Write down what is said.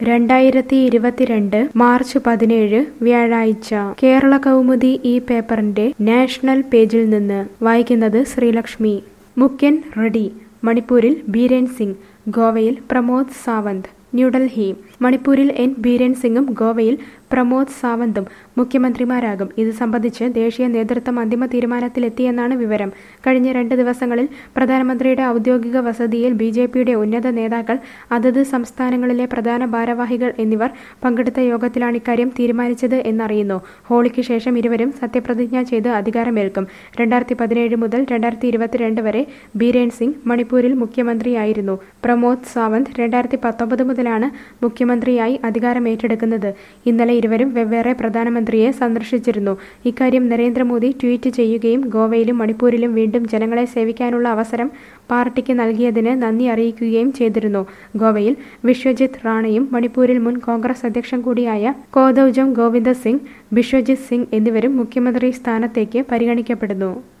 രണ്ടായിരത്തി ഇരുപത്തിരണ്ട് മാർച്ച് പതിനേഴ് വ്യാഴാഴ്ച കേരള കൗമുദി ഈ പേപ്പറിന്റെ നാഷണൽ പേജിൽ നിന്ന് വായിക്കുന്നത് ശ്രീലക്ഷ്മി മുഖ്യൻ റെഡി മണിപ്പൂരിൽ ബീരേൻ സിംഗ് ഗോവയിൽ പ്രമോദ് സാവന്ത് ന്യൂഡൽഹി മണിപ്പൂരിൽ എൻ ബീരേൻ സിംഗും ഗോവയിൽ പ്രമോദ് സാവന്തും മുഖ്യമന്ത്രിമാരാകും ഇത് സംബന്ധിച്ച് ദേശീയ നേതൃത്വം അന്തിമ തീരുമാനത്തിലെത്തിയെന്നാണ് വിവരം കഴിഞ്ഞ രണ്ട് ദിവസങ്ങളിൽ പ്രധാനമന്ത്രിയുടെ ഔദ്യോഗിക വസതിയിൽ ബി ജെ പിയുടെ ഉന്നത നേതാക്കൾ അതത് സംസ്ഥാനങ്ങളിലെ പ്രധാന ഭാരവാഹികൾ എന്നിവർ പങ്കെടുത്ത യോഗത്തിലാണ് ഇക്കാര്യം തീരുമാനിച്ചത് എന്നറിയുന്നു ഹോളിക്ക് ശേഷം ഇരുവരും സത്യപ്രതിജ്ഞ ചെയ്ത് അധികാരമേൽക്കും രണ്ടായിരത്തി പതിനേഴ് മുതൽ രണ്ടായിരത്തി ഇരുപത്തിരണ്ട് വരെ ബീരേൻ സിംഗ് മണിപ്പൂരിൽ മുഖ്യമന്ത്രിയായിരുന്നു പ്രമോദ് സാവന്ത് രണ്ടായിരത്തി പത്തൊമ്പത് മുതലാണ് മുഖ്യമന്ത്രിയായി അധികാരമേറ്റെടുക്കുന്നത് ഇന്നലെ ഇരുവരും വെവ്വേറെ പ്രധാനമന്ത്രിയെ സന്ദർശിച്ചിരുന്നു ഇക്കാര്യം നരേന്ദ്രമോദി ട്വീറ്റ് ചെയ്യുകയും ഗോവയിലും മണിപ്പൂരിലും വീണ്ടും ജനങ്ങളെ സേവിക്കാനുള്ള അവസരം പാർട്ടിക്ക് നൽകിയതിന് നന്ദി അറിയിക്കുകയും ചെയ്തിരുന്നു ഗോവയിൽ വിശ്വജിത് റാണയും മണിപ്പൂരിൽ മുൻ കോൺഗ്രസ് അധ്യക്ഷൻ കൂടിയായ കോദൌജം ഗോവിന്ദ സിംഗ് ബിശ്വജിത് സിംഗ് എന്നിവരും മുഖ്യമന്ത്രി സ്ഥാനത്തേക്ക് പരിഗണിക്കപ്പെടുന്നു